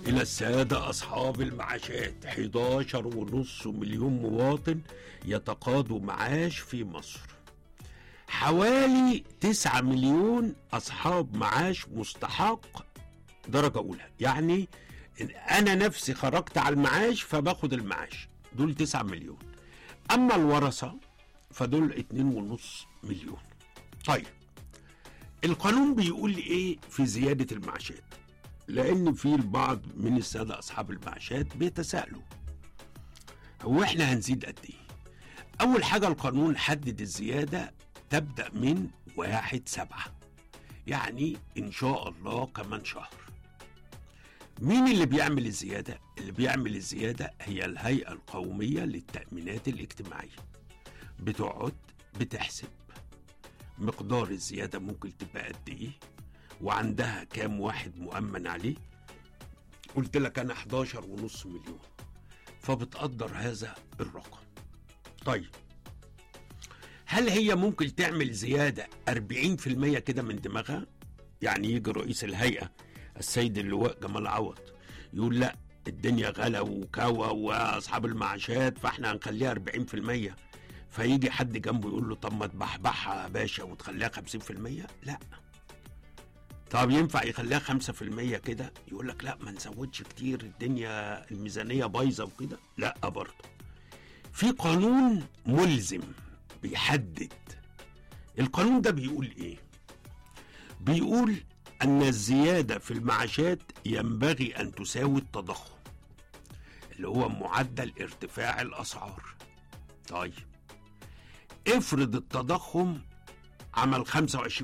إلى السادة أصحاب المعاشات 11 ونص مليون مواطن يتقاضوا معاش في مصر حوالي 9 مليون أصحاب معاش مستحق درجة أولى يعني أنا نفسي خرجت على المعاش فباخد المعاش دول 9 مليون أما الورثة فدول 2.5 مليون طيب القانون بيقول ايه في زيادة المعاشات لان في البعض من السادة اصحاب المعاشات بيتساءلوا هو احنا هنزيد قد ايه اول حاجة القانون حدد الزيادة تبدأ من واحد سبعة يعني ان شاء الله كمان شهر مين اللي بيعمل الزيادة؟ اللي بيعمل الزيادة هي الهيئة القومية للتأمينات الاجتماعية بتقعد بتحسب مقدار الزيادة ممكن تبقى قد إيه وعندها كام واحد مؤمن عليه قلت لك أنا 11 ونص مليون فبتقدر هذا الرقم طيب هل هي ممكن تعمل زيادة 40% كده من دماغها يعني يجي رئيس الهيئة السيد اللواء جمال عوض يقول لا الدنيا غلا وكوا واصحاب المعاشات فاحنا هنخليها 40% فيجي حد جنبه يقول له طب ما تبحبحها يا باشا وتخليها 50% لا طب ينفع يخليها 5% كده يقول لك لا ما نزودش كتير الدنيا الميزانيه بايظه وكده لا برضه في قانون ملزم بيحدد القانون ده بيقول ايه بيقول ان الزياده في المعاشات ينبغي ان تساوي التضخم اللي هو معدل ارتفاع الاسعار طيب افرض التضخم عمل 25%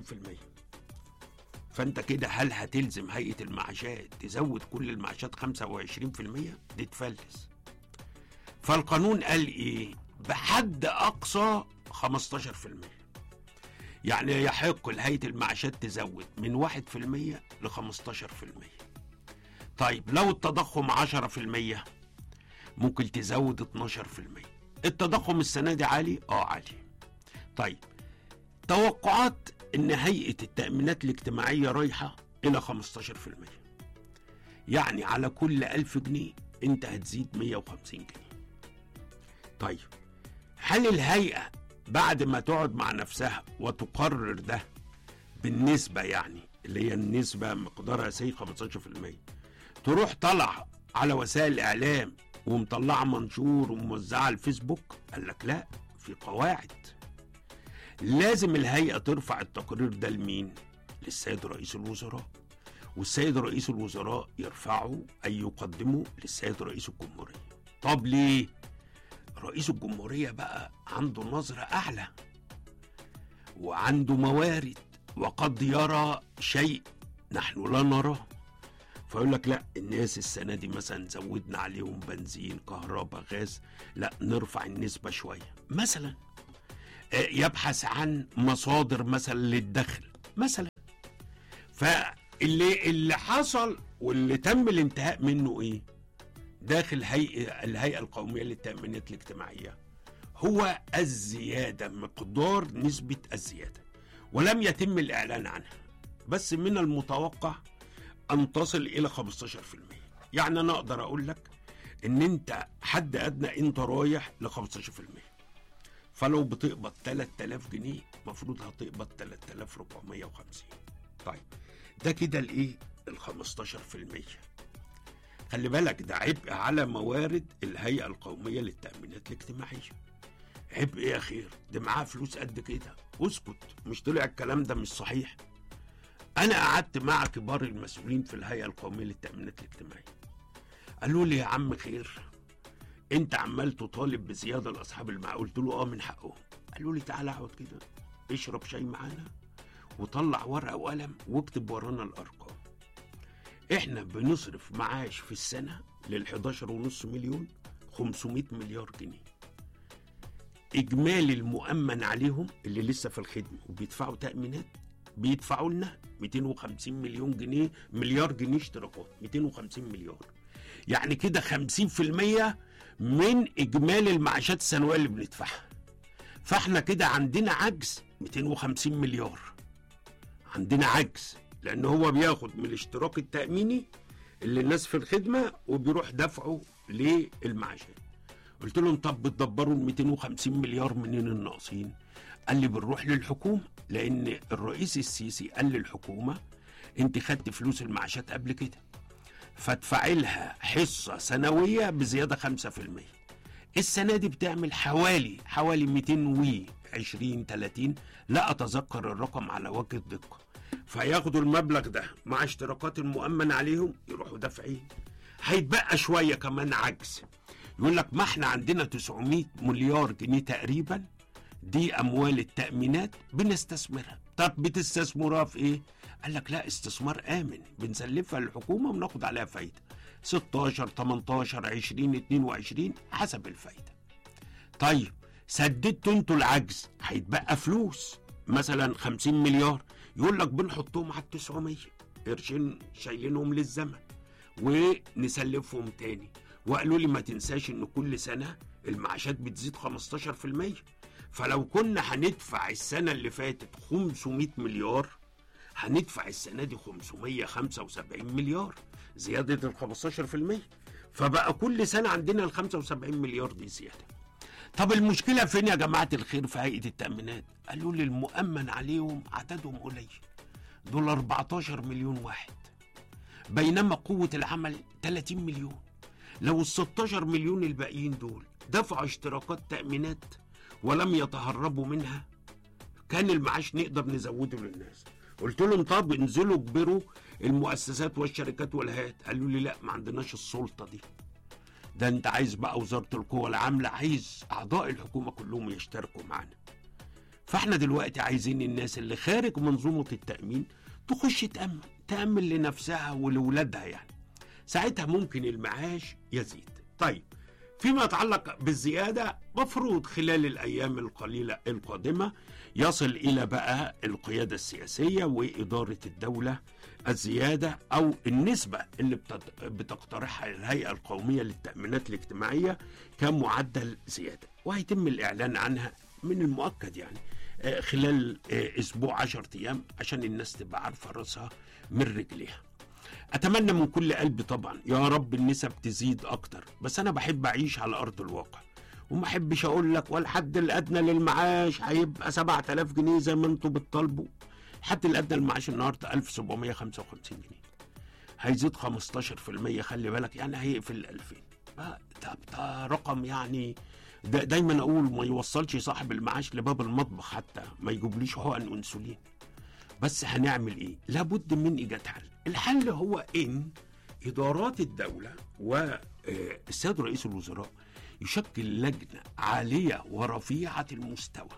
فانت كده هل هتلزم هيئه المعاشات تزود كل المعاشات 25% دي تفلس فالقانون قال ايه بحد اقصى 15% يعني يحق لهيئه المعاشات تزود من 1% ل 15% طيب لو التضخم 10% ممكن تزود 12% التضخم السنه دي عالي اه عالي طيب توقعات ان هيئه التامينات الاجتماعيه رايحه الى 15% يعني على كل ألف جنيه انت هتزيد 150 جنيه طيب هل الهيئه بعد ما تقعد مع نفسها وتقرر ده بالنسبه يعني اللي هي النسبه مقدارها سي 15% تروح طلع على وسائل الاعلام ومطلعه منشور وموزعه على الفيسبوك قال لك لا في قواعد لازم الهيئه ترفع التقرير ده لمين للسيد رئيس الوزراء والسيد رئيس الوزراء يرفعه اي يقدمه للسيد رئيس الجمهوريه طب ليه رئيس الجمهوريه بقى عنده نظره اعلى وعنده موارد وقد يرى شيء نحن لا نراه فيقول لك لا الناس السنه دي مثلا زودنا عليهم بنزين كهرباء غاز لا نرفع النسبه شويه مثلا آه، يبحث عن مصادر مثلا للدخل مثلا فاللي اللي حصل واللي تم الانتهاء منه ايه داخل هيئه الهيئه القوميه للتامينات الاجتماعيه هو الزياده مقدار نسبه الزياده ولم يتم الاعلان عنها بس من المتوقع ان تصل الى 15% يعني انا اقدر اقول لك ان انت حد ادنى انت رايح ل 15% فلو بتقبض 3000 جنيه المفروض هتقبض 3450 طيب ده كده الايه ال 15% خلي بالك ده عبء على موارد الهيئه القوميه للتامينات الاجتماعيه عبء ايه يا خير ده معاه فلوس قد كده اسكت مش طلع الكلام ده مش صحيح انا قعدت مع كبار المسؤولين في الهيئه القوميه للتامينات الاجتماعيه قالوا لي يا عم خير انت عمال تطالب بزياده لاصحاب المع قلت له اه من حقهم قالوا لي تعالى اقعد كده اشرب شاي معانا وطلع ورقه وقلم واكتب ورانا الارقام احنا بنصرف معاش في السنه لل 11 ونص مليون 500 مليار جنيه اجمالي المؤمن عليهم اللي لسه في الخدمه وبيدفعوا تامينات بيدفعوا لنا 250 مليون جنيه مليار جنيه اشتراكات 250 مليار يعني كده 50% من اجمالي المعاشات السنويه اللي بندفعها فاحنا كده عندنا عجز 250 مليار عندنا عجز لان هو بياخد من الاشتراك التاميني اللي الناس في الخدمه وبيروح دفعه للمعاشات قلت لهم طب بتدبروا ال 250 مليار منين الناقصين قال لي بنروح للحكومه لان الرئيس السيسي قال للحكومه انت خدت فلوس المعاشات قبل كده فادفعي لها حصه سنويه بزياده 5% السنه دي بتعمل حوالي حوالي 220 30 لا اتذكر الرقم على وجه الدقه فياخدوا المبلغ ده مع اشتراكات المؤمن عليهم يروحوا دافعين هيتبقى شويه كمان عجز يقول لك ما احنا عندنا 900 مليار جنيه تقريبا دي اموال التامينات بنستثمرها طب بتستثمرها في ايه قال لك لا استثمار امن بنسلفها للحكومه وناخد عليها فايده 16 18 20 22 حسب الفايده طيب سددتوا انتوا العجز هيتبقى فلوس مثلا 50 مليار يقول لك بنحطهم على ال 900 قرشين شايلينهم للزمن ونسلفهم تاني وقالوا لي ما تنساش ان كل سنه المعاشات بتزيد 15% فلو كنا هندفع السنه اللي فاتت 500 مليار هندفع السنه دي 575 مليار زياده ال 15% فبقى كل سنه عندنا ال 75 مليار دي زياده طب المشكله فين يا جماعه الخير في هيئه التامينات قالوا لي المؤمن عليهم عددهم قليل دول 14 مليون واحد بينما قوه العمل 30 مليون لو ال 16 مليون الباقيين دول دفعوا اشتراكات تامينات ولم يتهربوا منها كان المعاش نقدر نزوده للناس قلت لهم طب انزلوا اجبروا المؤسسات والشركات والهيئات قالوا لي لا ما عندناش السلطه دي ده انت عايز بقى وزاره القوى العامله عايز اعضاء الحكومه كلهم يشتركوا معانا فاحنا دلوقتي عايزين الناس اللي خارج منظومه التامين تخش تامن تامن لنفسها ولولادها يعني ساعتها ممكن المعاش يزيد طيب فيما يتعلق بالزياده مفروض خلال الايام القليله القادمه يصل الى بقى القياده السياسيه واداره الدوله الزياده او النسبه اللي بتت- بتقترحها الهيئه القوميه للتامينات الاجتماعيه كمعدل زياده وهيتم الاعلان عنها من المؤكد يعني آه، خلال آه، اسبوع 10 ايام عشان الناس تبقى عارفه راسها من رجليها اتمنى من كل قلبي طبعا يا رب النسب تزيد اكتر بس انا بحب اعيش على ارض الواقع وما احبش اقول لك والحد الادنى للمعاش هيبقى 7000 جنيه زي ما انتوا بتطالبوا الحد الادنى للمعاش النهارده 1755 جنيه هيزيد 15% خلي بالك يعني هيقفل ال 2000 آه، ده, ده رقم يعني دا دايما اقول ما يوصلش صاحب المعاش لباب المطبخ حتى ما يجيبليش حقن انسولين بس هنعمل ايه لابد من ايجاد حل الحل هو ان ادارات الدوله والسيد رئيس الوزراء يشكل لجنه عاليه ورفيعه المستوى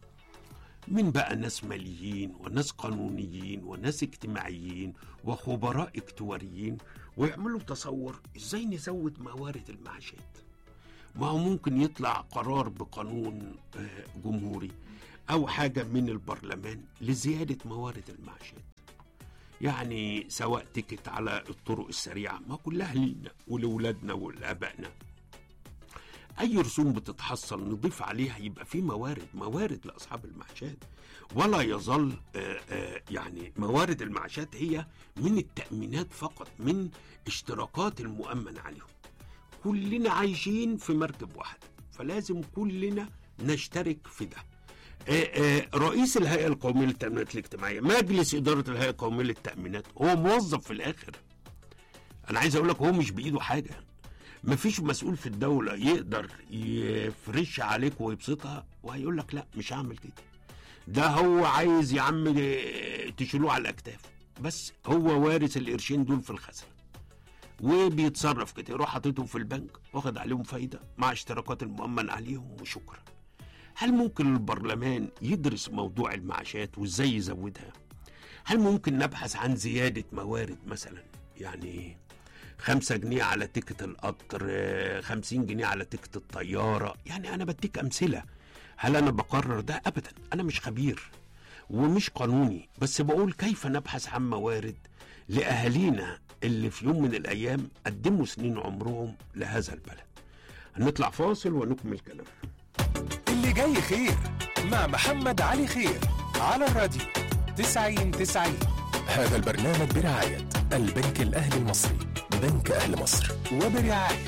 من بقى ناس ماليين وناس قانونيين وناس اجتماعيين وخبراء اكتواريين ويعملوا تصور ازاي نزود موارد المعاشات ما هو ممكن يطلع قرار بقانون آه، جمهوري او حاجه من البرلمان لزياده موارد المعاشات يعني سواء تكت على الطرق السريعه ما كلها لينا ولولادنا ولابائنا اي رسوم بتتحصل نضيف عليها يبقى في موارد موارد لاصحاب المعاشات ولا يظل آه، آه، يعني موارد المعاشات هي من التامينات فقط من اشتراكات المؤمن عليهم كلنا عايشين في مركب واحده فلازم كلنا نشترك في ده آه، آه، رئيس الهيئه القوميه للتامينات الاجتماعيه مجلس اداره الهيئه القوميه للتامينات هو موظف في الاخر انا عايز اقول لك هو مش بايده حاجه مفيش مسؤول في الدوله يقدر يفرش عليك ويبسطها وهيقول لك لا مش هعمل كده ده هو عايز يا عم تشيلوه على الاكتاف بس هو وارث القرشين دول في الخزنه وبيتصرف كده يروح حاططهم في البنك واخد عليهم فايده مع اشتراكات المؤمن عليهم وشكرا هل ممكن البرلمان يدرس موضوع المعاشات وازاي يزودها هل ممكن نبحث عن زياده موارد مثلا يعني خمسة جنيه على تيكت القطر آه، خمسين جنيه على تيكت الطيارة يعني أنا بديك أمثلة هل أنا بقرر ده أبدا أنا مش خبير ومش قانوني بس بقول كيف نبحث عن موارد لأهالينا اللي في يوم من الأيام قدموا سنين عمرهم لهذا البلد هنطلع فاصل ونكمل كلامنا اللي جاي خير مع محمد علي خير على الراديو 90 90 هذا البرنامج برعاية البنك الأهلي المصري بنك أهل مصر وبرعاية